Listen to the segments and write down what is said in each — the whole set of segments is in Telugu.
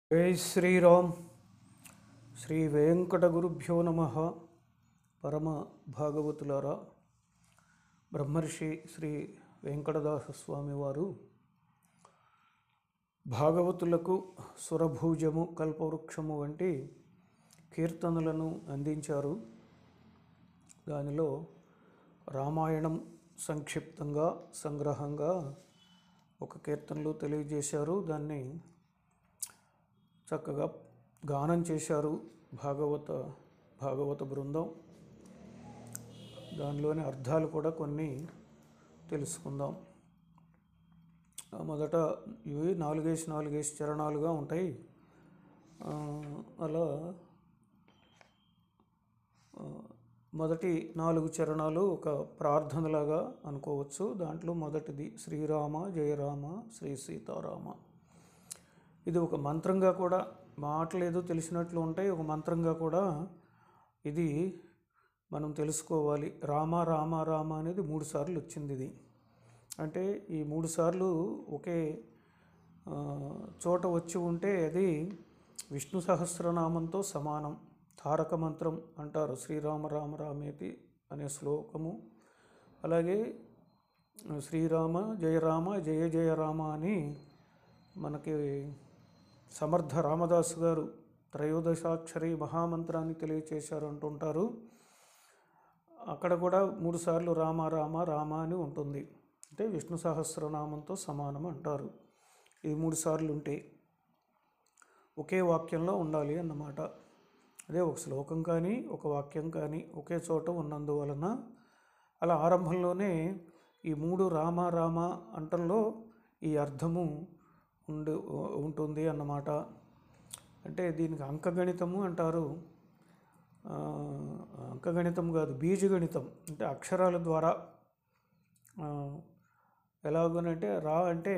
జై శ్రీరామ్ శ్రీ వెంకట గురుభ్యో నమ పరమ భాగవతులారా బ్రహ్మర్షి శ్రీ వెంకటదాస స్వామి వారు భాగవతులకు సురభూజము కల్పవృక్షము వంటి కీర్తనలను అందించారు దానిలో రామాయణం సంక్షిప్తంగా సంగ్రహంగా ఒక కీర్తనలో తెలియజేశారు దాన్ని చక్కగా గానం చేశారు భాగవత భాగవత బృందం దానిలోని అర్థాలు కూడా కొన్ని తెలుసుకుందాం ఆ మొదట ఇవి నాలుగేసి నాలుగేసి చరణాలుగా ఉంటాయి ఆ, అలా ఆ, మొదటి నాలుగు చరణాలు ఒక ప్రార్థనలాగా అనుకోవచ్చు దాంట్లో మొదటిది శ్రీరామ జయరామ శ్రీ సీతారామ ఇది ఒక మంత్రంగా కూడా మాటలు ఏదో తెలిసినట్లు ఉంటాయి ఒక మంత్రంగా కూడా ఇది మనం తెలుసుకోవాలి రామ రామ రామ అనేది మూడు సార్లు వచ్చింది ఇది అంటే ఈ మూడు సార్లు ఒకే ఆ, చోట వచ్చి ఉంటే అది విష్ణు సహస్రనామంతో సమానం తారక మంత్రం అంటారు శ్రీరామ రామ రామేతి అనే శ్లోకము అలాగే శ్రీరామ జయరామ జయ జయ రామ అని మనకి సమర్థ రామదాసు గారు త్రయోదశాక్షరి మహామంత్రాన్ని తెలియచేశారు అంటుంటారు అక్కడ కూడా మూడుసార్లు రామ రామ రామ అని ఉంటుంది అంటే విష్ణు సహస్రనామంతో సమానం అంటారు ఇది మూడు సార్లు ఉంటే ఒకే వాక్యంలో ఉండాలి అన్నమాట అదే ఒక శ్లోకం కానీ ఒక వాక్యం కానీ ఒకే చోట ఉన్నందువలన అలా ఆరంభంలోనే ఈ మూడు రామ రామ అంటంలో ఈ అర్థము ఉండు ఉంటుంది అన్నమాట అంటే దీనికి అంకగణితము అంటారు ఆ, అంకగణితం కాదు బీజగణితం అంటే అక్షరాల ద్వారా ఆ, ఎలాగోనంటే రా అంటే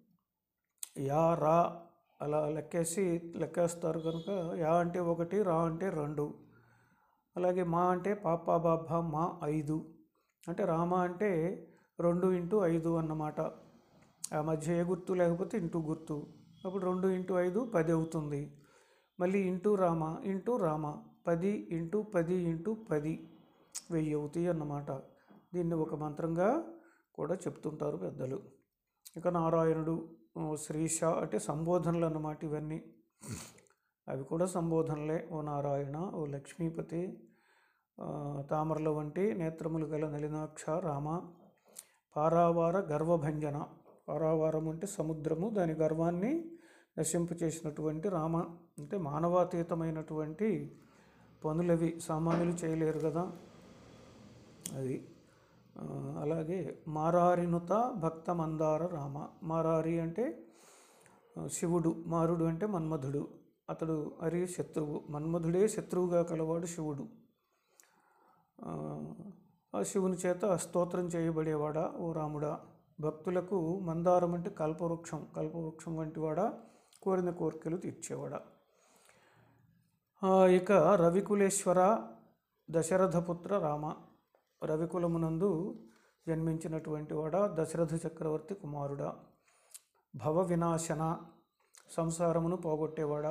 యా రా అలా లెక్కేసి లెక్కేస్తారు కనుక యా అంటే ఒకటి రా అంటే రెండు అలాగే మా అంటే పాప బాబా మా ఐదు అంటే రామ అంటే రెండు ఇంటూ ఐదు అన్నమాట ఆ మధ్య ఏ గుర్తు లేకపోతే ఇంటూ గుర్తు అప్పుడు రెండు ఇంటూ ఐదు పది అవుతుంది మళ్ళీ ఇంటూ రామ ఇంటూ రామ పది ఇంటూ పది ఇంటూ పది వెయ్యి అవుతాయి అన్నమాట దీన్ని ఒక మంత్రంగా కూడా చెప్తుంటారు పెద్దలు ఇక నారాయణుడు ఓ శ్రీష అంటే సంబోధనలు అన్నమాట ఇవన్నీ అవి కూడా సంబోధనలే ఓ నారాయణ ఓ లక్ష్మీపతి ఆ, తామరల వంటి నేత్రములు గల నలినాక్ష రామ పారావార గర్వభంజన పారావారం అంటే సముద్రము దాని గర్వాన్ని నశింపు చేసినటువంటి రామ అంటే మానవాతీతమైనటువంటి పనులవి సామాన్యులు చేయలేరు కదా అది ఆ, అలాగే మారారినుత భక్త మందార రామ మారారి అంటే ఆ, శివుడు మారుడు అంటే మన్మధుడు అతడు హరి శత్రువు మన్మధుడే శత్రువుగా కలవాడు శివుడు ఆ, ఆ శివుని చేత స్తోత్రం చేయబడేవాడా ఓ రాముడా భక్తులకు మందారం అంటే కల్పవృక్షం కల్పవృక్షం వంటి వాడా కోరిన కోరికలు తీర్చేవాడా ఆ, ఇక రవికులేశ్వర దశరథపుత్ర రామ రవికులమునందు జన్మించినటువంటి వాడా దశరథ చక్రవర్తి కుమారుడా భవ వినాశన సంసారమును పోగొట్టేవాడా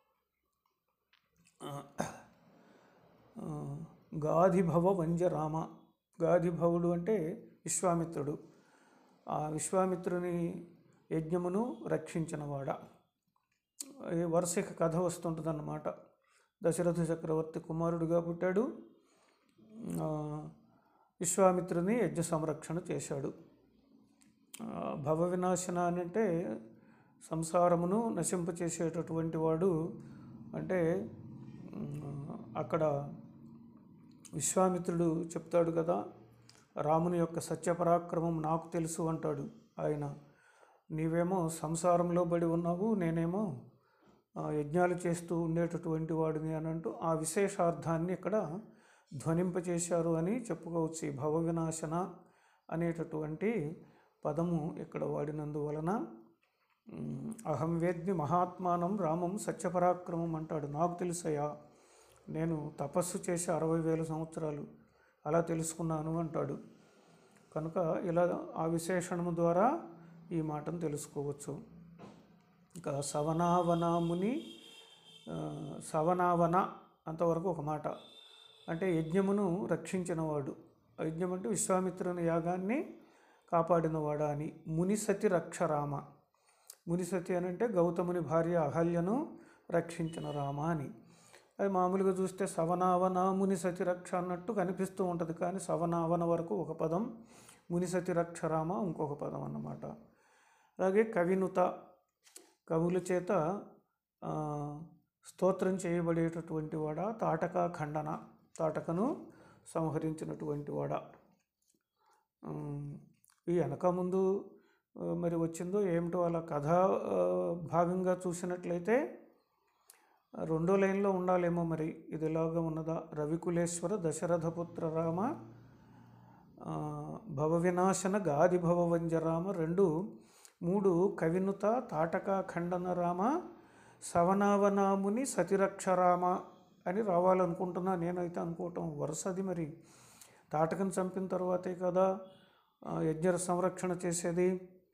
ఆ, ఆ, గాధిభవ వంజ రామ గాధిభవుడు అంటే విశ్వామిత్రుడు ఆ విశ్వామిత్రుని యజ్ఞమును రక్షించినవాడా ఈ వరుసక కథ వస్తుంటుందన్నమాట దశరథ చక్రవర్తి కుమారుడుగా పుట్టాడు ఆ, విశ్వామిత్రుని యజ్ఞ సంరక్షణ చేశాడు ఆ, భవ వినాశన అని అంటే సంసారమును నశింపచేసేటటువంటి వాడు అంటే ఉమ్, అక్కడ విశ్వామిత్రుడు చెప్తాడు కదా రాముని యొక్క సత్యపరాక్రమం నాకు తెలుసు అంటాడు ఆయన నీవేమో సంసారంలో పడి ఉన్నావు నేనేమో ఆ, యజ్ఞాలు చేస్తూ ఉండేటటువంటి వాడిని అని అంటూ ఆ విశేషార్థాన్ని ఇక్కడ ధ్వనింపచేశారు అని చెప్పుకోవచ్చు ఈ భవ వినాశన అనేటటువంటి పదము ఇక్కడ వాడినందువలన ఉమ్, అహం వేద్మి మహాత్మానం రామం సత్యపరాక్రమం అంటాడు నాకు తెలుసయ్యా నేను తపస్సు చేసి అరవై వేల సంవత్సరాలు అలా తెలుసుకున్నాను అంటాడు కనుక ఇలా ఆ విశేషణము ద్వారా ఈ మాటను తెలుసుకోవచ్చు ఇంకా సవనావనాముని ఆ, సవనావన అంతవరకు ఒక మాట అంటే యజ్ఞమును రక్షించినవాడు యజ్ఞం అంటే విశ్వామిత్రుని యాగాన్ని కాపాడినవాడా అని మునిసతి రక్షరామ మునిసతి అని అంటే గౌతముని భార్య అహల్యను రక్షించిన రామ అని అది మామూలుగా చూస్తే సవనావన మునిసతి రక్ష అన్నట్టు కనిపిస్తూ ఉంటుంది కానీ సవనావన వరకు ఒక పదం మునిసతి రక్ష రామ ఇంకొక పదం అన్నమాట అలాగే కవినుత కవుల చేత ఆ, స్తోత్రం చేయబడేటటువంటి వాడ తాటక ఖండన తాటకను సంహరించినటువంటి వాడ ఉమ్, ఈ వెనక ముందు ఆ, మరి వచ్చిందో ఏమిటో అలా కథ ఆ, భాగంగా చూసినట్లయితే ఆ, రెండో లైన్లో ఉండాలేమో మరి ఇది ఎలాగా ఉన్నదా రవికులేశ్వర దశరథపుత్ర రామ ఆ, భవ వినాశన గాది భవ వంజరామ రెండు మూడు కవినుత తాటక ఖండన రామ సవనావనాముని సతిరక్షరామ అని రావాలనుకుంటున్నా నేనైతే అనుకోవటం వరుసది మరి తాటకను చంపిన తర్వాతే కదా ఆ, యజ్ఞ సంరక్షణ చేసేది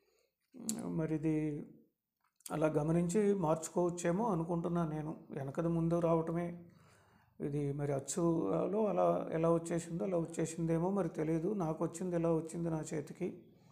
మరి ఇది అలా గమనించి మార్చుకోవచ్చేమో అనుకుంటున్నా నేను వెనకది ముందు రావటమే ఇది మరి అచ్చులో అలా ఎలా వచ్చేసిందో అలా వచ్చేసిందేమో మరి తెలియదు నాకు వచ్చింది ఎలా వచ్చింది నా చేతికి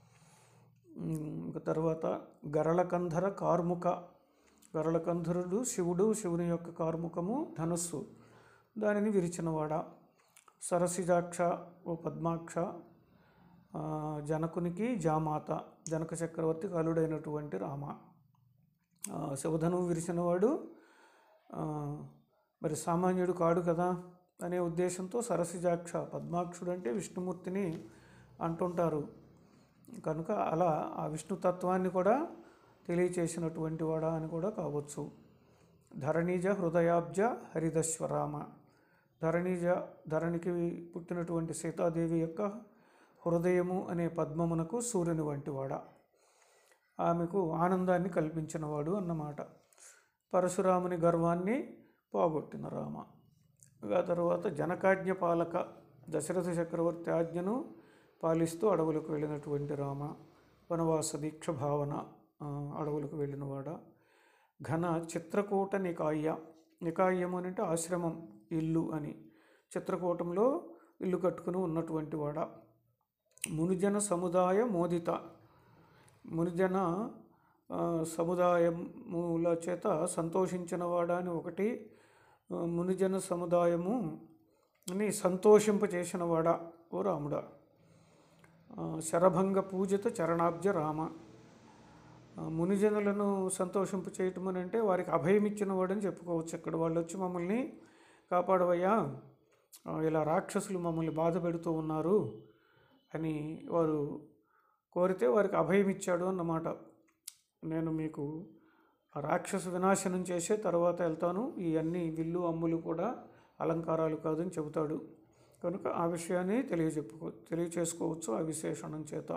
ఉమ్, ఇంకా తర్వాత గరళకంధర కార్ముక గరళకంధరుడు శివుడు శివుని యొక్క కార్ముకము ధనుస్సు దానిని విరిచినవాడ సరసిజాక్ష ఓ పద్మాక్ష ఆ, జనకునికి జామాత జనక చక్రవర్తి కలుడైనటువంటి రామ ఆ, శివధనువు విరిచినవాడు ఆ, మరి సామాన్యుడు కాడు కదా అనే ఉద్దేశంతో సరసిజాక్ష పద్మాక్షుడు అంటే విష్ణుమూర్తిని అంటుంటారు కనుక అలా ఆ విష్ణుతత్వాన్ని కూడా తెలియచేసినటువంటి వాడా అని కూడా కావచ్చు ధరణీజ హృదయాబ్జ హరిదశ్వరామ ధరణీజ ధరణికి పుట్టినటువంటి సీతాదేవి యొక్క హృదయము అనే పద్మమునకు సూర్యుని వంటివాడ ఆమెకు ఆనందాన్ని కల్పించినవాడు అన్నమాట పరశురాముని గర్వాన్ని పోగొట్టిన రామ ఆ తర్వాత జనకాజ్ఞ పాలక దశరథ చక్రవర్తి ఆజ్ఞను పాలిస్తూ అడవులకు వెళ్ళినటువంటి రామ వనవాస దీక్ష భావన ఆ, అడవులకు వెళ్ళినవాడ ఘన చిత్రకూట నికాయ నికాయం అని అంటే ఆశ్రమం ఇల్లు అని చిత్రకూటంలో ఇల్లు కట్టుకుని ఉన్నటువంటి వాడ మునిజన సముదాయ మోదిత మునిజన ఆ, సముదాయముల చేత సంతోషించిన వాడా అని ఒకటి ఆ, మునిజన సముదాయము అని సంతోషింపచేసిన వాడా ఓ రాముడా ఆ, శరభంగ పూజిత చరణాబ్జ రామ ఆ, మునిజనులను సంతోషింప చేయటం అని అంటే వారికి అభయం ఇచ్చిన వాడని చెప్పుకోవచ్చు ఇక్కడ వాళ్ళు వచ్చి మమ్మల్ని కాపాడవయ్యా ఆ, ఇలా రాక్షసులు మమ్మల్ని బాధ పెడుతూ ఉన్నారు అని వారు కోరితే వారికి అభయం ఇచ్చాడు అన్నమాట నేను మీకు ఆ రాక్షస వినాశనం చేసే తర్వాత వెళ్తాను ఈ అన్ని విల్లు అమ్ములు కూడా అలంకారాలు కాదని చెబుతాడు కనుక ఆ విషయాన్ని తెలియజెప్పుకో తెలియచేసుకోవచ్చు ఆ విశేషణం చేత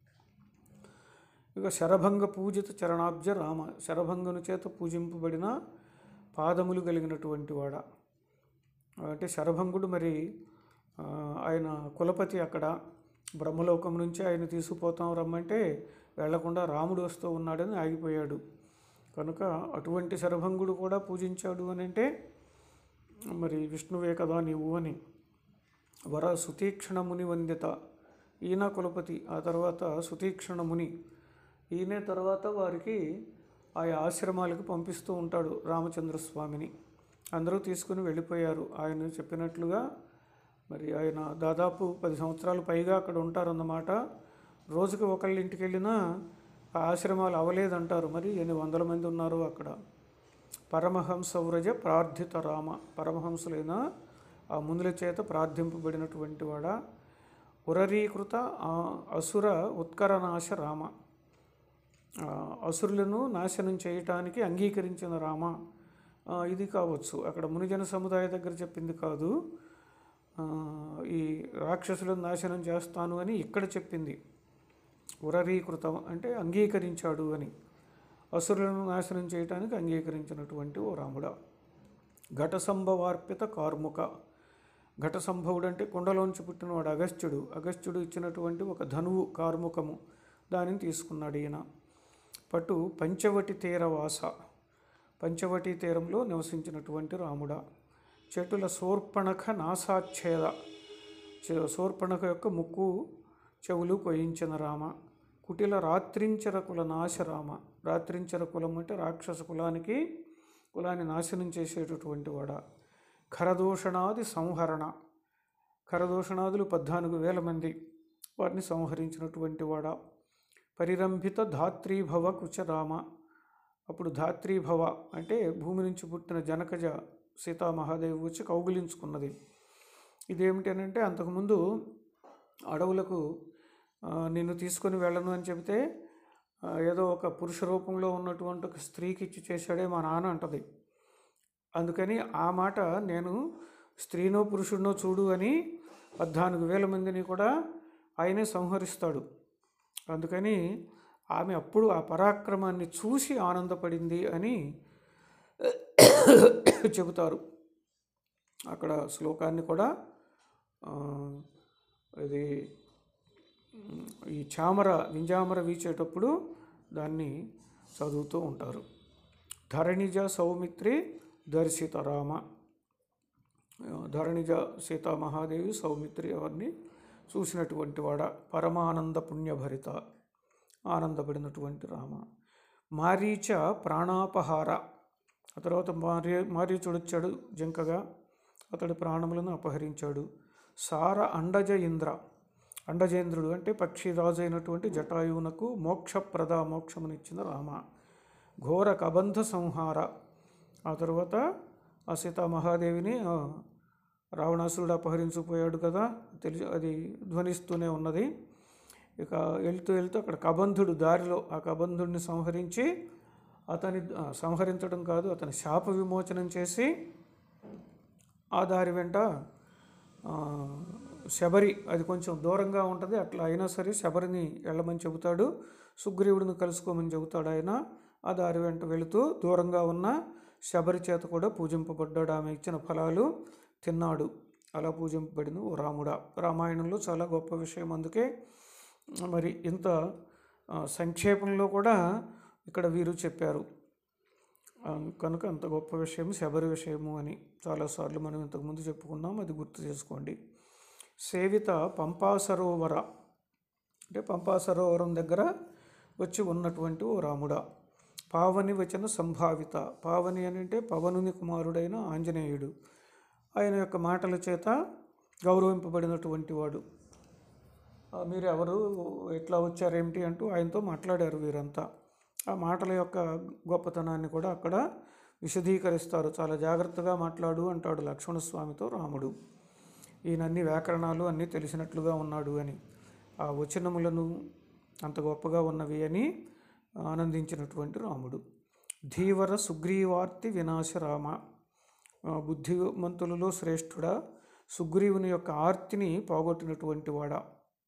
ఇక శరభంగ పూజిత చరణాబ్జ రామ శరభంగుని చేత పూజింపబడిన పాదములు కలిగినటువంటి వాడ అంటే శరభంగుడు మరి ఆ, ఆయన కులపతి అక్కడ బ్రహ్మలోకం నుంచి ఆయన తీసుకుపోతాం రమ్మంటే వెళ్లకుండా రాముడు వస్తూ ఉన్నాడని ఆగిపోయాడు కనుక అటువంటి శరభంగుడు కూడా పూజించాడు అని అంటే మరి విష్ణువే కదా నీవు అని వర సుతీక్షణ ముని వందిత ఈయన కులపతి ఆ తర్వాత సుతీక్షణ ముని ఈయనే తర్వాత వారికి ఆయా ఆశ్రమాలకు పంపిస్తూ ఉంటాడు రామచంద్రస్వామిని అందరూ తీసుకుని వెళ్ళిపోయారు ఆయన చెప్పినట్లుగా మరి ఆయన దాదాపు పది సంవత్సరాలు పైగా అక్కడ ఉంటారన్నమాట రోజుకి ఒకళ్ళ ఇంటికి వెళ్ళినా ఆ ఆశ్రమాలు అవలేదంటారు మరి ఎన్ని వందల మంది ఉన్నారు అక్కడ పరమహంస వ్రజ ప్రార్థిత రామ పరమహంసులైన ఆ మునుల చేత ప్రార్థింపబడినటువంటి వాడ ఉరరీకృత ఆ అసుర ఉత్కరనాశ రామ ఆ, అసురులను నాశనం చేయటానికి అంగీకరించిన రామ ఆ, ఇది కావచ్చు అక్కడ మునిజన సముదాయ దగ్గర చెప్పింది కాదు ఆ, ఈ రాక్షసులను నాశనం చేస్తాను అని ఇక్కడ చెప్పింది ఉరరీకృతం అంటే అంగీకరించాడు అని అసురులను నాశనం చేయటానికి అంగీకరించినటువంటి ఓ రాముడ ఘట సంభవార్పిత కార్ముక ఘట సంభవుడు అంటే కుండలోంచి పుట్టినవాడు అగస్త్యుడు అగస్త్యుడు ఇచ్చినటువంటి ఒక ధనువు కార్ముకము దానిని తీసుకున్నాడు ఈయన పట్టు పంచవటి తీరవాస పంచవటి తీరంలో నివసించినటువంటి రాముడా చెటుల శూర్పణఖ నాసాచ్ఛేద చె- శూర్పణఖ యొక్క ముక్కు చెవులు కొయించిన రామ కుటిల రాత్రించర కుల నాశ రామ రాత్రించర కులం అంటే రాక్షస కులానికి కులాన్ని నాశనం చేసేటటువంటి వాడ ఖరదూషణాది సంహరణ ఖరదూషణాదులు పద్నాలుగు వేల మంది వారిని సంహరించినటువంటి వాడ పరిరంభిత ధాత్రీభవ కుచరామ అప్పుడు ధాత్రీభవ అంటే భూమి నుంచి పుట్టిన జనకజ సీతామహాదేవి వచ్చి కౌగిలించుకున్నది ఇదేమిటి అని అంటే అంతకుముందు అడవులకు ఆ, నిన్ను తీసుకొని వెళ్ళను అని చెబితే ఆ, ఏదో ఒక పురుష రూపంలో ఉన్నటువంటి ఒక స్త్రీకి ఇచ్చి చేశాడే మా నాన్న అంటది అందుకని ఆ మాట నేను స్త్రీనో పురుషుడినో చూడు అని పద్నాలుగు వేల మందిని కూడా ఆయనే సంహరిస్తాడు అందుకని ఆమె అప్పుడు ఆ పరాక్రమాన్ని చూసి ఆనందపడింది అని చెబుతారు అక్కడ శ్లోకాన్ని కూడా ఆ, ఇది ఉమ్, ఈ చామర వింజామర వీచేటప్పుడు దాన్ని చదువుతూ ఉంటారు ధరణిజ సౌమిత్రి దర్శిత రామ ధరణిజ సీతామహాదేవి సౌమిత్రి ఎవరిని చూసినటువంటి వాడ పరమానంద పుణ్యభరిత ఆనందపడినటువంటి రామ మారీచ ప్రాణాపహార ఆ తర్వాత మారీ మారీచుడు వచ్చాడు జింకగా అతడి ప్రాణములను అపహరించాడు సార అండజ ఇంద్ర అండజేంద్రుడు అంటే పక్షిరాజు అయినటువంటి జటాయువునకు మోక్షప్రద మోక్షమునిచ్చిన రామ ఘోర కబంధ సంహార ఆ తర్వాత ఆ సీతామహాదేవిని ఆ, రావణాసురుడు అపహరించుకుపోయాడు కదా తెలిసి అది ధ్వనిస్తూనే ఉన్నది ఇక వెళ్తూ వెళ్తూ అక్కడ కబంధుడు దారిలో ఆ కబంధుడిని సంహరించి అతని ఆ, సంహరించడం కాదు అతని శాప విమోచనం చేసి ఆ దారి వెంట ఆ, శబరి అది కొంచెం దూరంగా ఉంటుంది అట్లా అయినా సరే శబరిని వెళ్ళమని చెబుతాడు సుగ్రీవుడిని కలుసుకోమని చెబుతాడు ఆయన ఆ దారి వెంట వెళుతూ దూరంగా ఉన్న శబరి చేత కూడా పూజింపబడ్డాడు ఆమె ఇచ్చిన ఫలాలు తిన్నాడు అలా పూజింపబడిన ఓ రాముడా రామాయణంలో చాలా గొప్ప విషయం అందుకే మరి ఇంత ఆ, సంక్షేపంలో కూడా ఇక్కడ వీరు చెప్పారు ఆ, కనుక అంత గొప్ప విషయం శబరి విషయము అని చాలాసార్లు మనం ఇంతకుముందు చెప్పుకున్నాం అది గుర్తు చేసుకోండి సేవిత పంపా సరోవర అంటే పంపా సరోవరం దగ్గర వచ్చి ఉన్నటువంటి ఓ రాముడా పావని వచన సంభావిత పావని అని అంటే పవనుని కుమారుడైన ఆంజనేయుడు ఆయన యొక్క మాటల చేత గౌరవింపబడినటువంటి వాడు ఆ, మీరు ఎవరు ఎట్లా వచ్చారేమిటి అంటూ ఆయనతో మాట్లాడారు వీరంతా ఆ మాటల యొక్క గొప్పతనాన్ని కూడా అక్కడ విశదీకరిస్తారు చాలా జాగ్రత్తగా మాట్లాడు అంటాడు లక్ష్మణస్వామితో రాముడు ఈయన అన్ని వ్యాకరణాలు అన్నీ తెలిసినట్లుగా ఉన్నాడు అని ఆ వచనములను అంత గొప్పగా ఉన్నవి అని ఆనందించినటువంటి రాముడు ధీవర సుగ్రీవార్తి వినాశ రామ ఆ, బుద్ధిమంతులలో శ్రేష్ఠుడా సుగ్రీవుని యొక్క ఆర్తిని పోగొట్టినటువంటి వాడా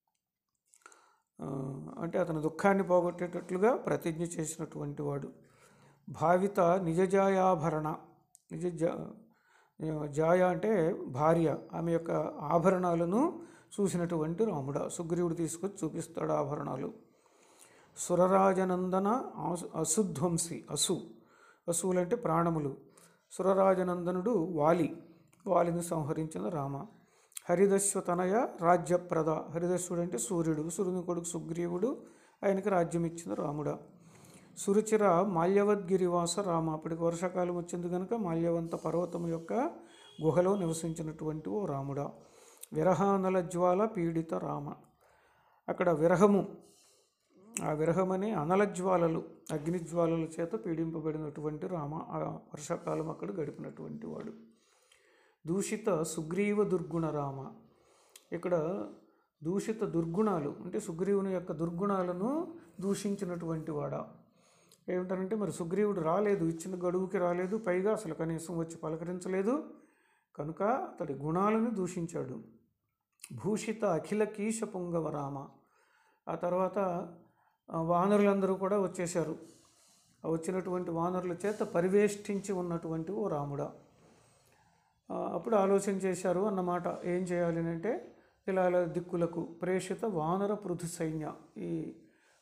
ఆ, అంటే అతని దుఃఖాన్ని పోగొట్టేటట్లుగా ప్రతిజ్ఞ చేసినటువంటి వాడు భావిత నిజజాయాభరణ నిజ జా జాయ అంటే భార్య ఆమె యొక్క ఆభరణాలను చూసినటువంటి రాముడ సుగ్రీవుడు తీసుకొచ్చి చూపిస్తాడు ఆభరణాలు సురరాజనందన ఆసు- అసుధ్వంసి అసు అసువులంటే ప్రాణములు సురరాజనందనుడు వాలి వాలిని సంహరించిన రామ హరిదశ్వతనయ రాజ్యప్రద హరిదశ్వడు అంటే సూర్యుడు సూర్యుని కొడుకు సుగ్రీవుడు ఆయనకి రాజ్యం ఇచ్చిన రాముడ సురుచిర మాల్యవద్గిరివాస రామ అప్పటికి వర్షాకాలం వచ్చింది కనుక మాల్యవంత పర్వతం యొక్క గుహలో నివసించినటువంటి ఓ రాముడ విరహానల జ్వాల పీడిత రామ అక్కడ విరహము ఆ విరహమనే అనలజ్వాలలు అగ్నిజ్వాలల చేత పీడింపబడినటువంటి రామ ఆ వర్షాకాలం అక్కడ గడిపినటువంటి వాడు దూషిత సుగ్రీవ దుర్గుణ రామ ఇక్కడ దూషిత దుర్గుణాలు అంటే సుగ్రీవుని యొక్క దుర్గుణాలను దూషించినటువంటి వాడా ఏమిటనంటే మరి సుగ్రీవుడు రాలేదు ఇచ్చిన గడువుకి రాలేదు పైగా అసలు కనీసం వచ్చి పలకరించలేదు కనుక అతడి గుణాలను దూషించాడు భూషిత అఖిల కీశ పుంగవ రామ ఆ తర్వాత ఆ, వానరులందరూ కూడా వచ్చేశారు ఆ వచ్చినటువంటి వానరుల చేత పరివేష్టించి ఉన్నటువంటి ఓ రాముడా ఆ, అప్పుడు ఆలోచన చేశారు అన్నమాట ఏం చేయాలి అని అంటే ఇలా ఇలా దిక్కులకు ప్రేషిత వానర పృథు సైన్య ఈ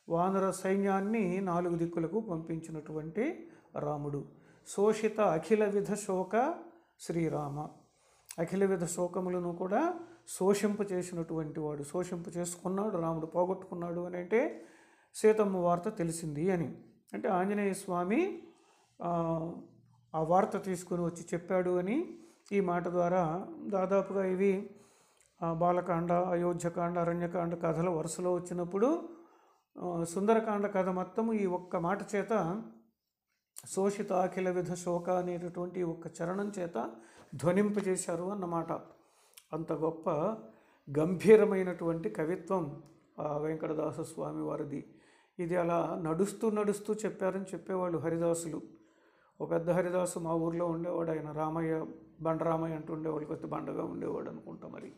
వానర సైన్యాన్ని నాలుగు దిక్కులకు పంపించినటువంటి రాముడు శోషిత అఖిల విధ శోక శ్రీరామ అఖిల విధ శోకములను కూడా శోషింప చేసినటువంటి వాడు శోషింప చేసుకున్నాడు రాముడు పోగొట్టుకున్నాడు అని అంటే సీతమ్మ వార్త తెలిసింది అని అంటే ఆంజనేయ స్వామి ఆ, ఆ వార్త తీసుకుని వచ్చి చెప్పాడు అని ఈ మాట ద్వారా దాదాపుగా ఇవి ఆ, బాలకాండ అయోధ్యకాండ అరణ్యకాండ కథల వరుసలో వచ్చినప్పుడు ఆ, సుందరకాండ కథ మొత్తం ఈ ఒక్క మాట చేత శోషిత అఖిల విధ శోక అనేటటువంటి ఒక్క చరణం చేత ధ్వనింపజేశారు అన్నమాట అంత గొప్ప గంభీరమైనటువంటి కవిత్వం ఆ వెంకటదాస స్వామి వారిది ఇది అలా నడుస్తూ నడుస్తూ చెప్పారని చెప్పేవాళ్ళు హరిదాసులు ఓ పెద్ద హరిదాసు మా ఊర్లో ఉండేవాడు ఆయన రామయ్య బండరామయ్య అంటూ ఉండేవాళ్ళు కొద్ది బండగా ఉండేవాడు అనుకుంటా మరి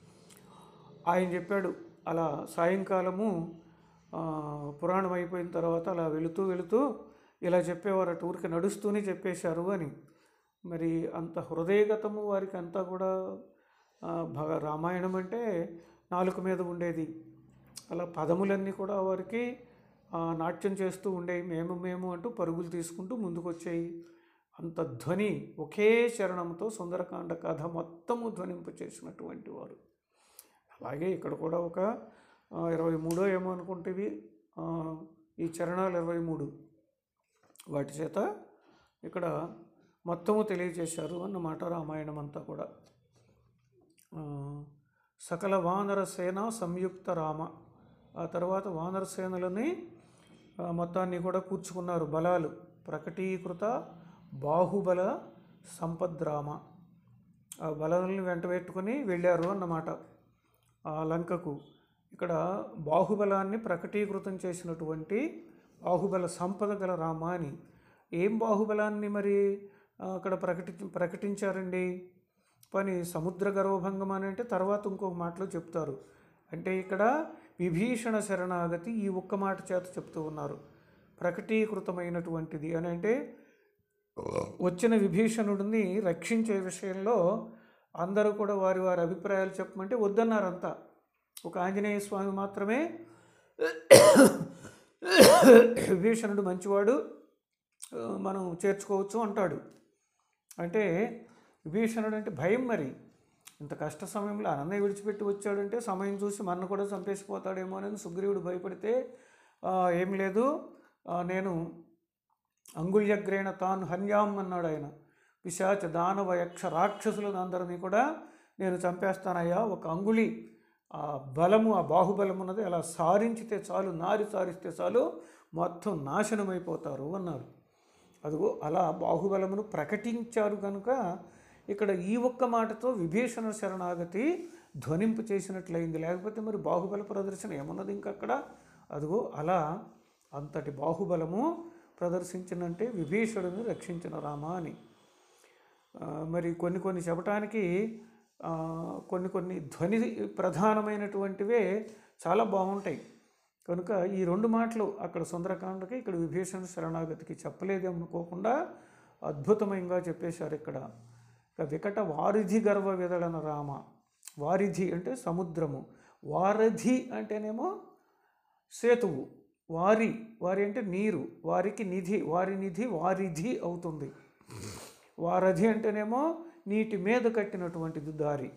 ఆయన చెప్పాడు అలా సాయంకాలము ఆ, పురాణం అయిపోయిన తర్వాత అలా వెళుతూ వెళుతూ ఇలా చెప్పేవారు అటు ఊరికి నడుస్తూనే చెప్పేశారు అని మరి అంత హృదయగతము వారికి అంతా కూడా ఆ, భగ రామాయణం అంటే నాలుక మీద ఉండేది అలా పదములన్నీ కూడా వారికి ఆ, నాట్యం చేస్తూ ఉండేవి మేము మేము అంటూ పరుగులు తీసుకుంటూ ముందుకు వచ్చాయి అంత ధ్వని ఒకే చరణంతో సుందరకాండ కథ మొత్తము ధ్వనింపు చేసినటువంటి వారు అలాగే ఇక్కడ కూడా ఒక ఆ, ఇరవై మూడో ఏమో అనుకుంటేవి ఆ, ఈ చరణాలు ఇరవై మూడు వాటి చేత ఇక్కడ మొత్తము తెలియజేశారు అన్నమాట రామాయణం అంతా కూడా ఆ, సకల వానర సేన సంయుక్త రామ ఆ తర్వాత వానర సేనలని ఆ, మొత్తాన్ని కూడా కూర్చుకున్నారు బలాలు ప్రకటీకృత బాహుబల సంపద్రామ ఆ బలాలను వెంట పెట్టుకుని వెళ్ళారు అన్నమాట ఆ లంకకు ఇక్కడ బాహుబలాన్ని ప్రకటీకృతం చేసినటువంటి బాహుబల సంపద గల రామ అని ఏం బాహుబలాన్ని మరి ఆ, అక్కడ ప్రకటి ప్రకటించారండి పని సముద్ర గర్వభంగం అని అంటే తర్వాత ఇంకొక మాటలో చెప్తారు అంటే ఇక్కడ విభీషణ శరణాగతి ఈ ఒక్క మాట చేత చెప్తూ ఉన్నారు ప్రకటీకృతమైనటువంటిది అని అంటే వచ్చిన విభీషణుడిని రక్షించే విషయంలో అందరూ కూడా వారి వారి అభిప్రాయాలు చెప్పమంటే వద్దన్నారంతా ఒక ఆంజనేయ స్వామి మాత్రమే విభీషణుడు మంచివాడు ఆ, మనం చేర్చుకోవచ్చు అంటాడు అంటే విభీషణుడు అంటే భయం మరి ఇంత కష్ట సమయంలో అన్నయ్య విడిచిపెట్టి వచ్చాడంటే సమయం చూసి మన కూడా చంపేసిపోతాడేమో అని సుగ్రీవుడు భయపడితే "ఆ, ఏం లేదు ఆ, నేను అంగుళ్యగ్రేణ తాను హన్యాం అన్నాడు ఆయన పిశాచ దానవ యక్ష రాక్షసులను అందరినీ కూడా నేను చంపేస్తానయ్యా ఒక అంగుళి ఆ బలము ఆ బాహుబలం ఉన్నది అలా సారించితే చాలు నారి సారిస్తే చాలు మొత్తం నాశనమైపోతారు అన్నారు అదిగో అలా బాహుబలమును ప్రకటించారు కనుక ఇక్కడ ఈ ఒక్క మాటతో విభీషణ శరణాగతి ధ్వనింపు చేసినట్లయింది లేకపోతే మరి బాహుబల ప్రదర్శన ఏమున్నది ఇంకక్కడ అదిగో అలా అంతటి బాహుబలము ప్రదర్శించినంటే విభీషణుని రక్షించిన రామ అని ఆ, మరి కొన్ని కొన్ని చెప్పటానికి ఆ, కొన్ని కొన్ని ధ్వని ప్రధానమైనటువంటివే చాలా బాగుంటాయి కనుక ఈ రెండు మాటలు అక్కడ సుందరకాండకి ఇక్కడ విభీషణ శరణాగతికి చెప్పలేదు అనుకోకుండా అద్భుతమైనగా చెప్పేశారు ఇక్కడ ఇక వికట వారిధి గర్వ విదడన రామ వారిధి అంటే సముద్రము వారధి అంటేనేమో సేతువు వారి వారి అంటే నీరు వారికి నిధి వారి నిధి వారిధి అవుతుంది వారధి అంటేనేమో నీటి మీద కట్టినటువంటిది దారి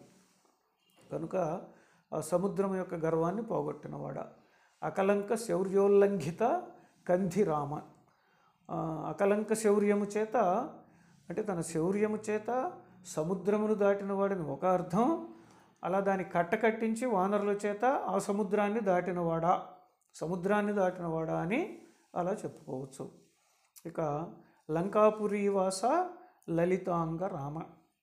కనుక ఆ సముద్రం యొక్క గర్వాన్ని పోగొట్టినవాడ అకలంక శౌర్యోల్లంఘిత కంధిరామ ఆ, అకలంక శౌర్యము చేత అంటే తన శౌర్యము చేత సముద్రమును దాటిన వాడిని ఒక అర్థం అలా దాన్ని కట్టకట్టించి వానరుల చేత ఆ సముద్రాన్ని దాటినవాడా సముద్రాన్ని దాటినవాడా అని అలా చెప్పుకోవచ్చు ఇక లంకాపురి వాస లలితాంగ రామ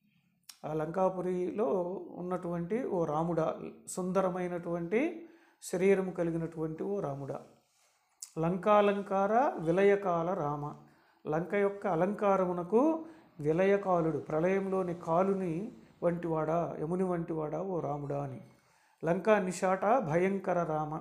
ఆ లంకాపురిలో ఉన్నటువంటి ఓ రాముడ సుందరమైనటువంటి శరీరము కలిగినటువంటి ఓ రాముడ లంకాలంకార విలయకాల రామ లంక యొక్క అలంకారమునకు విలయకాలుడు ప్రళయంలోని కాలుని వంటివాడా యముని వంటివాడా ఓ రాముడా అని లంకా నిషాట భయంకర రామ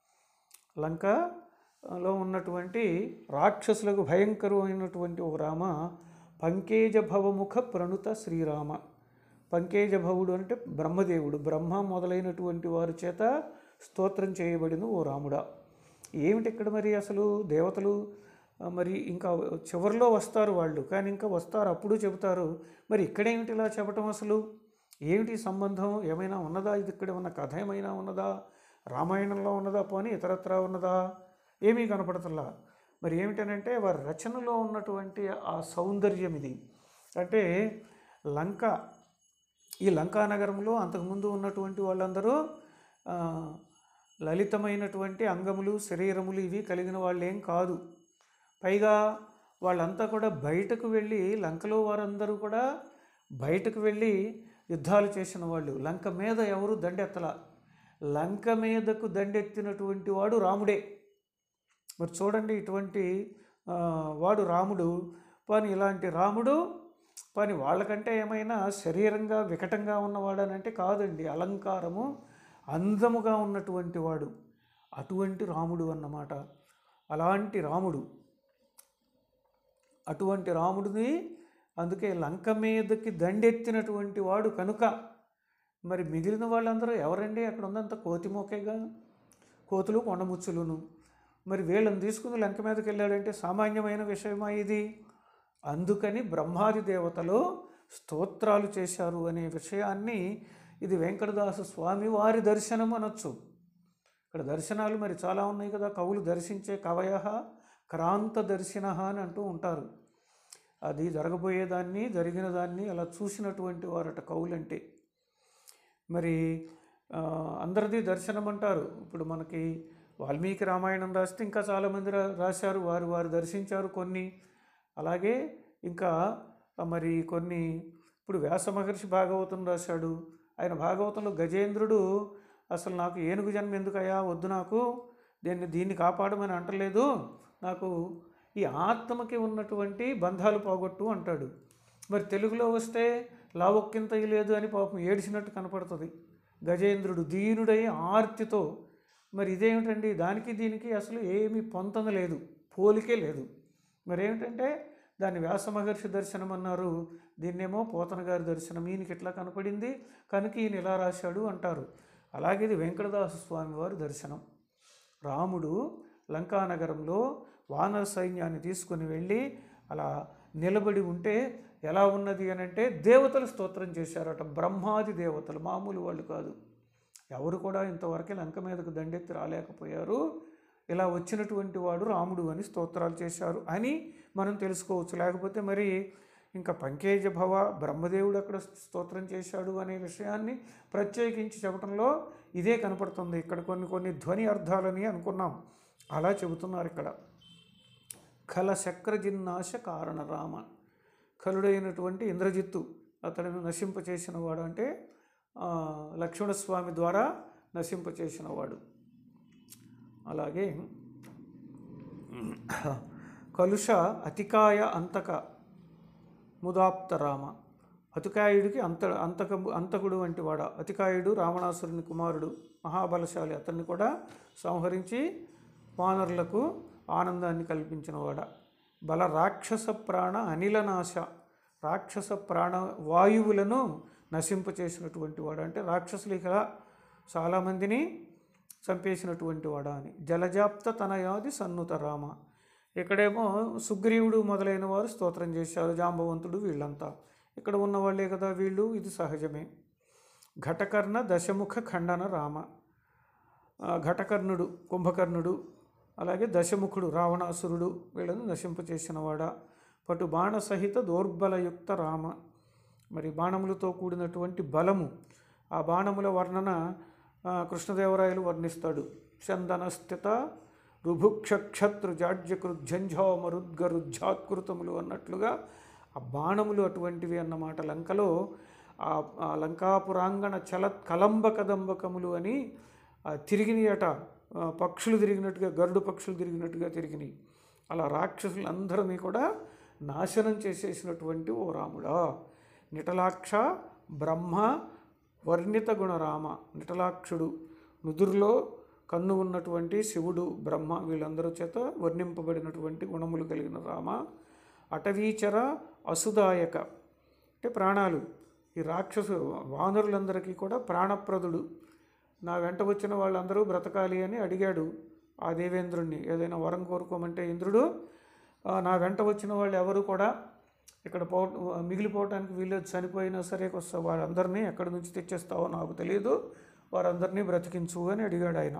లంకలో ఉన్నటువంటి రాక్షసులకు భయంకరమైనటువంటి ఓ రామ పంకేజ భవముఖ ప్రణుత శ్రీరామ పంకేజ భవుడు అంటే బ్రహ్మదేవుడు బ్రహ్మ మొదలైనటువంటి వారి చేత స్తోత్రం చేయబడిన ఓ రాముడా ఏమిటి ఇక్కడ మరి అసలు దేవతలు ఆ, మరి ఇంకా చివరిలో వస్తారు వాళ్ళు కానీ ఇంకా వస్తారు అప్పుడు చెబుతారు మరి ఇక్కడేమిటి ఇలా చెప్పటం అసలు ఏమిటి ఈ సంబంధం ఏమైనా ఉన్నదా ఇది ఇక్కడ ఉన్న కథ ఏమైనా ఉన్నదా రామాయణంలో ఉన్నదా పోనీ ఇతరత్రా ఉన్నదా ఏమీ కనపడతల్లా మరి ఏమిటనంటే వారి రచనలో ఉన్నటువంటి ఆ సౌందర్యం ఇది అంటే లంక ఈ లంకా నగరంలో అంతకుముందు ఉన్నటువంటి వాళ్ళందరూ ఆ, లలితమైనటువంటి అంగములు శరీరములు ఇవి కలిగిన వాళ్ళేం కాదు పైగా వాళ్ళంతా కూడా బయటకు వెళ్ళి లంకలో వారందరూ కూడా బయటకు వెళ్ళి యుద్ధాలు చేసిన వాళ్ళు లంక మీద ఎవరు దండెత్తల లంక మీదకు దండెత్తినటువంటి వాడు రాముడే మరి చూడండి ఇటువంటి ఆ, వాడు రాముడు పని ఇలాంటి రాముడు పని వాళ్ళకంటే ఏమైనా శరీరంగా వికటంగా ఉన్నవాడనంటే కాదండి అలంకారము అందముగా ఉన్నటువంటి వాడు అటువంటి రాముడు అన్నమాట అలాంటి రాముడు అటువంటి రాముడిని అందుకే లంక మీదకి దండెత్తినటువంటి వాడు కనుక మరి మిగిలిన వాళ్ళందరూ ఎవరండి అక్కడ ఉందంత కోతి మోకేగా కోతులు కొండముచ్చులును మరి వీళ్ళని తీసుకుని లంక మీదకి వెళ్ళాడంటే సామాన్యమైన విషయమా ఇది అందుకని బ్రహ్మాది దేవతలు స్తోత్రాలు చేశారు అనే విషయాన్ని ఇది వెంకటదాస స్వామి వారి దర్శనం అనొచ్చు ఇక్కడ దర్శనాలు మరి చాలా ఉన్నాయి కదా కవులు దర్శించే కవయ క్రాంత దర్శన అని అంటూ ఉంటారు అది జరగబోయేదాన్ని జరిగిన దాన్ని అలా చూసినటువంటి వారట కవులంటే మరి ఆ, అందరిది దర్శనం అంటారు ఇప్పుడు మనకి వాల్మీకి రామాయణం రాస్తే ఇంకా చాలామంది రా రాశారు వారు వారు దర్శించారు కొన్ని అలాగే ఇంకా ఆ, మరి కొన్ని ఇప్పుడు వ్యాస మహర్షి భాగవతం రాశాడు ఆయన భాగవతంలో గజేంద్రుడు అసలు నాకు ఏనుగు జన్మ ఎందుకయ్యా వద్దు నాకు దీన్ని దీన్ని కాపాడమని అంటలేదు నాకు ఈ ఆత్మకి ఉన్నటువంటి బంధాలు పోగొట్టు అంటాడు మరి తెలుగులో వస్తే లావొక్కింత లేదు అని పాపం ఏడిచినట్టు కనపడుతుంది గజేంద్రుడు దీనుడై ఆర్తితో మరి ఇదేమిటండి దానికి దీనికి అసలు ఏమీ పొంతన లేదు పోలికే లేదు మరి ఏమిటంటే దాన్ని వ్యాస మహర్షి దర్శనం అన్నారు దీన్నేమో పోతన గారి దర్శనం ఈయనకి ఇట్లా కనపడింది కనుక ఈయన ఇలా రాశాడు అంటారు అలాగే ఇది వెంకటదాస స్వామి వారి దర్శనం రాముడు లంకానగరంలో వానర సైన్యాన్ని తీసుకుని వెళ్ళి అలా నిలబడి ఉంటే ఎలా ఉన్నది అని అంటే దేవతలు స్తోత్రం చేశారట బ్రహ్మాది దేవతలు మామూలు వాళ్ళు కాదు ఎవరు కూడా ఇంతవరకు లంక మీదకు దండెత్తి రాలేకపోయారు ఇలా వచ్చినటువంటి వాడు రాముడు అని స్తోత్రాలు చేశారు అని మనం తెలుసుకోవచ్చు లేకపోతే మరి ఇంకా పంకేజ భవ బ్రహ్మదేవుడు అక్కడ స్తోత్రం చేశాడు అనే విషయాన్ని ప్రత్యేకించి చెప్పడంలో ఇదే కనపడుతుంది ఇక్కడ కొన్ని కొన్ని ధ్వని అర్థాలని అనుకున్నాం అలా చెబుతున్నారు ఇక్కడ ఖల శక్రజిన్నాశ కారణ రామ ఖలుడైనటువంటి ఇంద్రజిత్తు అతడిని నశింపచేసిన వాడు అంటే ఆ, లక్ష్మణస్వామి ద్వారా నశింపచేసిన వాడు అలాగే కలుష అతికాయ అంతక ముదాప్తరామ అతికాయుడికి అంత అంతక అంతకుడు వంటి వాడ అతికాయుడు రావణాసురుని కుమారుడు మహాబలశాలి అతన్ని కూడా సంహరించి వానరులకు ఆనందాన్ని కల్పించినవాడ బల రాక్షస ప్రాణ అనిలనాశ రాక్షస ప్రాణ వాయువులను నశింపచేసినటువంటి వాడు అంటే రాక్షసులు ఇక చాలామందిని చంపేసినటువంటి వాడా అని జలజాప్త తనయాది సన్నుత రామ ఇక్కడేమో సుగ్రీవుడు మొదలైన వారు స్తోత్రం చేశారు జాంబవంతుడు వీళ్ళంతా ఇక్కడ ఉన్న వాళ్ళే కదా వీళ్ళు ఇది సహజమే ఘటకర్ణ దశముఖ ఖండన రామ ఆ, ఘటకర్ణుడు కుంభకర్ణుడు అలాగే దశముఖుడు రావణాసురుడు వీళ్ళను నశింపచేసినవాడా పటు బాణ సహిత దౌర్బలయుక్త రామ మరి బాణములతో కూడినటువంటి బలము ఆ బాణముల వర్ణన ఆ, కృష్ణదేవరాయలు వర్ణిస్తాడు చందన స్థిత రుభుక్షక్షత్రు జాడ్యకృజ్జంఝామరుద్గరుజ్జాత్కృతములు అన్నట్లుగా ఆ బాణములు అటువంటివి అన్నమాట లంకలో ఆ ఆ లంకాపురాంగణ చల కలంబ కదంబకములు అని ఆ తిరిగినాయట ఆ, పక్షులు తిరిగినట్టుగా గరుడు పక్షులు తిరిగినట్టుగా తిరిగినాయి అలా రాక్షసులందరినీ కూడా నాశనం చేసేసినటువంటి ఓ రాముడా నిటలాక్ష బ్రహ్మ వర్ణిత గుణరామ నిటలాక్షుడు నుదురులో కన్ను ఉన్నటువంటి శివుడు బ్రహ్మ వీళ్ళందరూ చేత వర్ణింపబడినటువంటి గుణములు కలిగిన రామ అటవీచర అసుదాయక అంటే ప్రాణాలు ఈ రాక్షసు వానరులందరికీ కూడా ప్రాణప్రదుడు నా వెంట వచ్చిన వాళ్ళందరూ బ్రతకాలి అని అడిగాడు ఆ దేవేంద్రుణ్ణి ఏదైనా వరం కోరుకోమంటే ఇంద్రుడు "ఆ, నా వెంట వచ్చిన వాళ్ళు ఎవరు కూడా ఇక్కడ పో మిగిలిపోవటానికి వీళ్ళు చనిపోయినా సరే కొస్తా వారందరినీ ఎక్కడి నుంచి తెచ్చేస్తావో నాకు తెలియదు వారందరినీ బ్రతికించు అని అడిగాడు ఆయన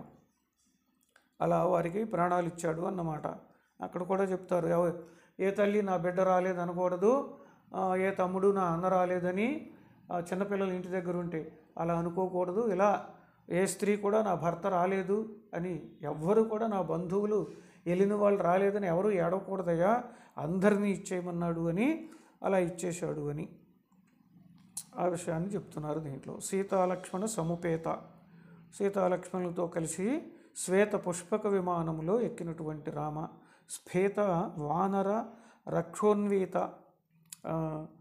అలా వారికి ప్రాణాలు ఇచ్చాడు అన్నమాట అక్కడ కూడా చెప్తారు ఎవ- ఏ తల్లి నా బిడ్డ రాలేదు అనకూడదు ఆ, ఏ తమ్ముడు నా అన్న రాలేదని ఆ, చిన్నపిల్లలు ఇంటి దగ్గర ఉంటే అలా అనుకోకూడదు ఇలా ఏ స్త్రీ కూడా నా భర్త రాలేదు అని ఎవ్వరు కూడా నా బంధువులు వెళ్ళిన వాళ్ళు రాలేదని ఎవరు ఏడవకూడదయ్యా అందరినీ ఇచ్చేయమన్నాడు అని అలా ఇచ్చేశాడు అని ఆ విషయాన్ని చెప్తున్నారు దీంట్లో సీతాలక్ష్మణ సముపేత సీతాలక్ష్మణులతో కలిసి శ్వేత పుష్పక విమానంలో ఎక్కినటువంటి రామ స్ఫేత వానర రక్షోన్వీత ఆ,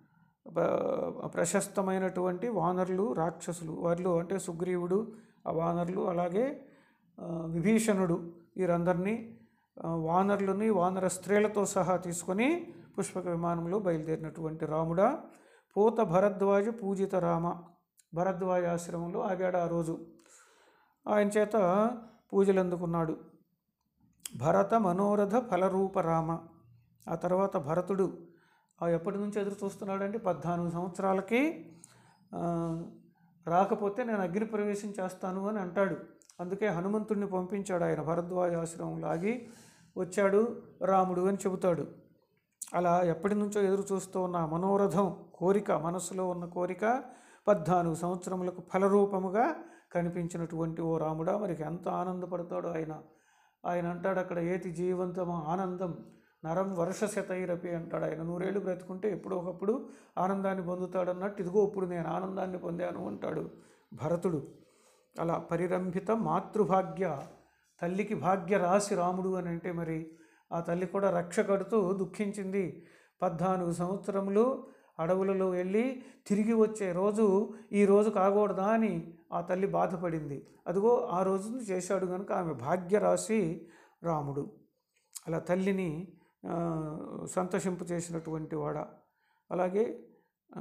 ప్ర- ప్రశస్తమైనటువంటి వానరులు రాక్షసులు వారిలో అంటే సుగ్రీవుడు ఆ వానరులు అలాగే ఆ, విభీషణుడు వీరందరినీ ఆ, వానరులని వానర స్త్రీలతో సహా తీసుకొని పుష్పక విమానంలో బయలుదేరినటువంటి రాముడా పూత భరద్వాజ పూజిత రామ భరద్వాజ ఆశ్రమంలో ఆగాడు ఆ రోజు ఆయన చేత పూజలు అందుకున్నాడు భరత మనోరథ ఫలరూప రామ ఆ తర్వాత భరతుడు ఆ ఎప్పటి నుంచి ఎదురు చూస్తున్నాడంటే పద్నాలుగు సంవత్సరాలకి ఆ, రాకపోతే నేను అగ్ని ప్రవేశం చేస్తాను అని అంటాడు అందుకే హనుమంతుడిని పంపించాడు ఆయన భరద్వాజ ఆశ్రమంలో ఆగి వచ్చాడు రాముడు అని చెబుతాడు అలా ఎప్పటి నుంచో ఎదురు చూస్తూ ఉన్న ఆ మనోరథం కోరిక మనసులో ఉన్న కోరిక పద్నాలుగు సంవత్సరములకు ఫలరూపముగా కనిపించినటువంటి ఓ రాముడా మరికి ఎంత ఆనందపడతాడో ఆయన ఆయన అంటాడు అక్కడ ఏతి జీవంతమ ఆనందం నరం వర్ష శతైరపి అంటాడు ఆయన నూరేళ్ళు బ్రతుకుంటే ఎప్పుడో ఒకప్పుడు ఆనందాన్ని పొందుతాడు అన్నట్టు ఇదిగో ఇప్పుడు నేను ఆనందాన్ని పొందాను అంటాడు భరతుడు అలా పరిరంభిత మాతృభాగ్య తల్లికి భాగ్య రాశి రాముడు అని అంటే మరి ఆ తల్లి కూడా రక్ష కడుతూ దుఃఖించింది పద్నాలుగు సంవత్సరములు అడవులలో వెళ్ళి తిరిగి వచ్చే రోజు ఈ రోజు కాకూడదా అని ఆ తల్లి బాధపడింది అదిగో ఆ రోజును చేశాడు కనుక ఆమె భాగ్య రాశి రాముడు అలా తల్లిని ఆ, సంతోషింపు చేసినటువంటి వాడ అలాగే ఆ,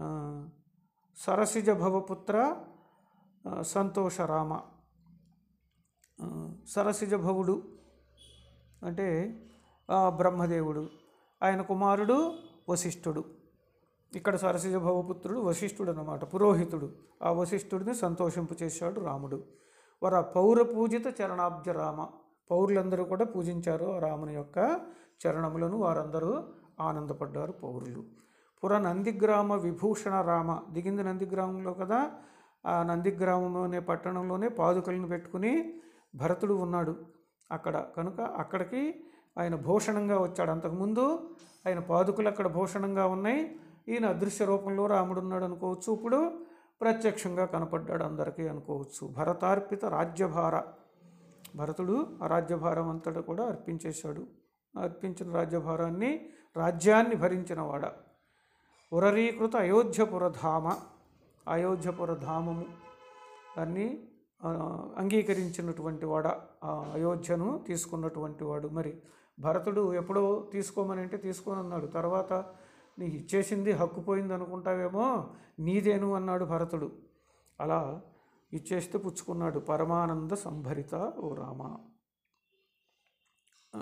సరసిజ భవపుత్ర ఆ, సంతోషరామ ఆ, సరసిజ భవుడు అంటే ఆ, బ్రహ్మదేవుడు ఆయన కుమారుడు వశిష్ఠుడు ఇక్కడ సరసిజ భవపుత్రుడు వశిష్ఠుడు అన్నమాట పురోహితుడు ఆ వశిష్ఠుడిని సంతోషింపు చేశాడు రాముడు వర పౌర పూజిత చరణాబ్జ రామ పౌరులందరూ కూడా పూజించారు ఆ రాముని యొక్క చరణములను వారందరూ ఆనందపడ్డారు పౌరులు పుర నందిగ్రామ విభూషణ రామ దిగింది నందిగ్రామంలో కదా ఆ నందిగ్రామంలోనే పట్టణంలోనే పాదుకలను పెట్టుకుని భరతుడు ఉన్నాడు అక్కడ కనుక అక్కడికి ఆయన భూషణంగా వచ్చాడు అంతకుముందు ఆయన పాదుకలు అక్కడ భూషణంగా ఉన్నాయి ఈయన అదృశ్య రూపంలో రాముడు ఉన్నాడు అనుకోవచ్చు ఇప్పుడు ప్రత్యక్షంగా కనపడ్డాడు అందరికీ అనుకోవచ్చు భరతార్పిత రాజ్యభార భరతుడు ఆ రాజ్యభారం అంతటా కూడా అర్పించేశాడు అర్పించిన రాజ్యభారాన్ని రాజ్యాన్ని భరించినవాడ ఉరరీకృత అయోధ్యపుర ధామ అయోధ్యపుర ధామము దాన్ని ఆ, అంగీకరించినటువంటి వాడ ఆ అయోధ్యను తీసుకున్నటువంటి వాడు మరి భరతుడు ఎప్పుడో తీసుకోమని అంటే తీసుకొని అన్నాడు తర్వాత నీకు ఇచ్చేసింది హక్కు పోయింది అనుకుంటావేమో నీదేను అన్నాడు భరతుడు అలా ఇచ్చేస్తే పుచ్చుకున్నాడు పరమానంద సంభరిత ఓ రామ ఆ,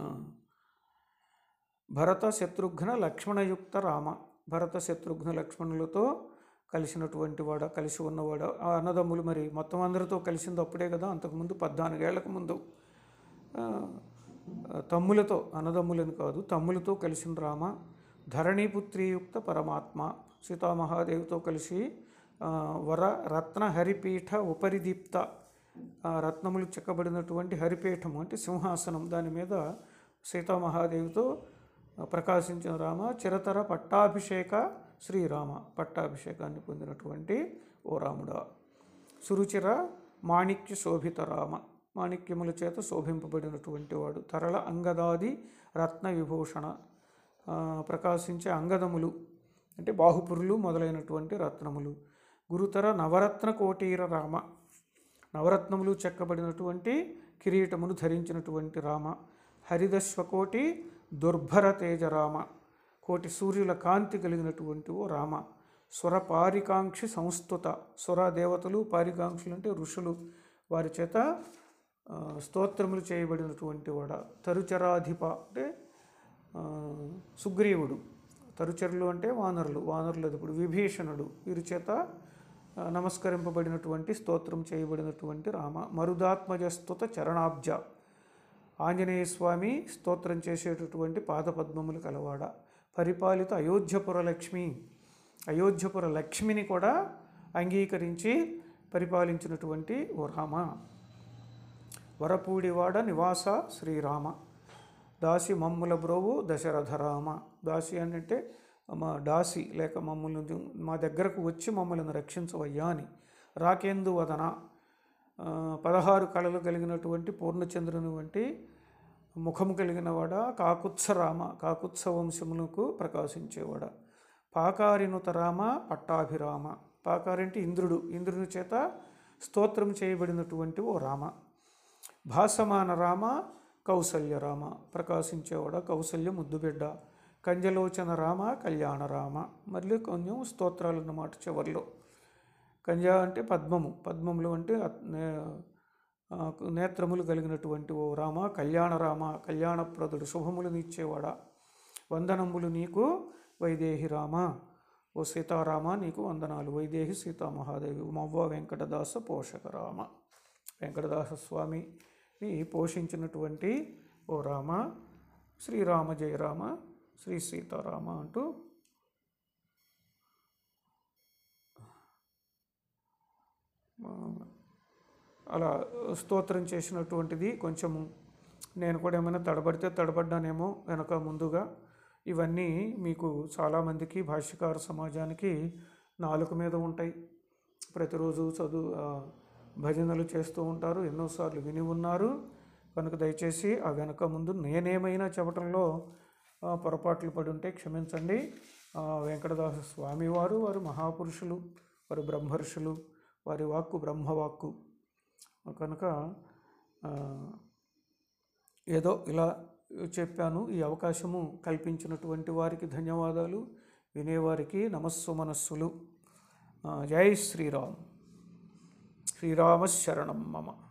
భరత శత్రుఘ్న లక్ష్మణయుక్త రామ భరత శత్రుఘ్న లక్ష్మణులతో కలిసినటువంటి వాడ కలిసి ఉన్నవాడు ఆ అన్నదమ్ములు మరి మొత్తం అందరితో కలిసింది అప్పుడే కదా అంతకుముందు పద్నాలుగేళ్లకు ముందు ఆ, తమ్ములతో అన్నదమ్ములని కాదు తమ్ములతో కలిసిన రామ ధరణీపుత్రీయుక్త పరమాత్మ సీతామహాదేవితో కలిసి ఆ, వర రత్న హరిపీఠ ఉపరిదీప్త ఆ, రత్నములు చెక్కబడినటువంటి హరిపీఠం అంటే సింహాసనం దాని మీద సీతామహాదేవితో ప్రకాశించిన రామ చిరతర పట్టాభిషేక శ్రీరామ పట్టాభిషేకాన్ని పొందినటువంటి ఓ రాముడా సురుచిర మాణిక్య శోభిత రామ మాణిక్యముల చేత శోభింపబడినటువంటి వాడు తరళ అంగదాది రత్న విభూషణ ఆ, ప్రకాశించే అంగదములు అంటే బాహుపురులు మొదలైనటువంటి రత్నములు గురుతర నవరత్న కోటీర రామ నవరత్నములు చెక్కబడినటువంటి కిరీటమును ధరించినటువంటి రామ హరిదశ్వకోటి దుర్భర తేజ రామ కోటి సూర్యుల కాంతి కలిగినటువంటి ఓ రామ స్వర పారికాంక్షి సంస్థుత స్వర దేవతలు పారికాంక్షులు అంటే ఋషులు వారి చేత ఆ, స్తోత్రములు చేయబడినటువంటి వాడ తరుచరాధిప అంటే ఆ, సుగ్రీవుడు తరుచరులు అంటే వానరులు వానరులు ఇప్పుడు విభీషణుడు వీరి చేత ఆ, నమస్కరింపబడినటువంటి స్తోత్రం చేయబడినటువంటి రామ మరుదాత్మజస్తుత చరణాబ్జ ఆంజనేయ స్వామి స్తోత్రం చేసేటటువంటి పాదపద్మములు కలవాడ పరిపాలిత అయోధ్యపుర లక్ష్మి అయోధ్యపుర లక్ష్మిని కూడా అంగీకరించి పరిపాలించినటువంటి ఓ రామ వరపూడివాడ నివాస శ్రీరామ దాసి మమ్ముల బ్రోవు దశరథ రామ దాసి అని అంటే మా దాసి లేక మమ్మల్ని మా దగ్గరకు వచ్చి మమ్మల్ని రక్షించవయ్యా అని రాకేందు వదన ఆ, పదహారు కళలు కలిగినటువంటి పూర్ణచంద్రుని వంటి ముఖము కలిగినవాడ కాకుత్స రామ కాకుత్స వంశములకు ప్రకాశించేవాడ పాకారినుత రామ పట్టాభిరామ పాకారి అంటే ఇంద్రుడు ఇంద్రుని చేత స్తోత్రం చేయబడినటువంటి ఓ రామ భాసమాన రామ కౌసల్య రామ ప్రకాశించేవాడ కౌసల్య ముద్దుబిడ్డ కంజలోచన రామ కళ్యాణ రామ మళ్ళీ కొంచెం స్తోత్రాలు అన్నమాట చివరిలో కంజ అంటే పద్మము పద్మములు అంటే అత్- నే- ఆ, నేత్రములు కలిగినటువంటి ఓ రామ కళ్యాణ రామ కళ్యాణప్రదుడు శుభములను ఇచ్చేవాడా వందనములు నీకు వైదేహి రామ ఓ సీతారామ నీకు వందనాలు వైదేహి సీతామహాదేవి మవ్వ వెంకటదాస పోషక రామ వెంకటదాస స్వామిని పోషించినటువంటి ఓ రామ శ్రీరామ జయ రామ శ్రీ సీతారామ అంటూ ఆ, అలా స్తోత్రం చేసినటువంటిది కొంచెము నేను కూడా ఏమైనా తడబడితే తడబడ్డానేమో వెనక ముందుగా ఇవన్నీ మీకు చాలామందికి భాష్యకార సమాజానికి నాలుక మీద ఉంటాయి ప్రతిరోజు చదువు ఆ, భజనలు చేస్తూ ఉంటారు ఎన్నోసార్లు విని ఉన్నారు కనుక దయచేసి ఆ వెనక ముందు నేనేమైనా చెప్పటంలో ఆ, పొరపాట్లు పడి ఉంటే క్షమించండి ఆ, వెంకటదాస స్వామివారు వారు మహాపురుషులు వారు బ్రహ్మర్షులు వారి వాక్కు బ్రహ్మవాక్కు కనుక ఆ, ఏదో ఇలా చెప్పాను ఈ అవకాశము కల్పించినటువంటి వారికి ధన్యవాదాలు వినేవారికి నమస్సు మనస్సులు ఆ, జై శ్రీరామ్ శ్రీరామ శరణం మమ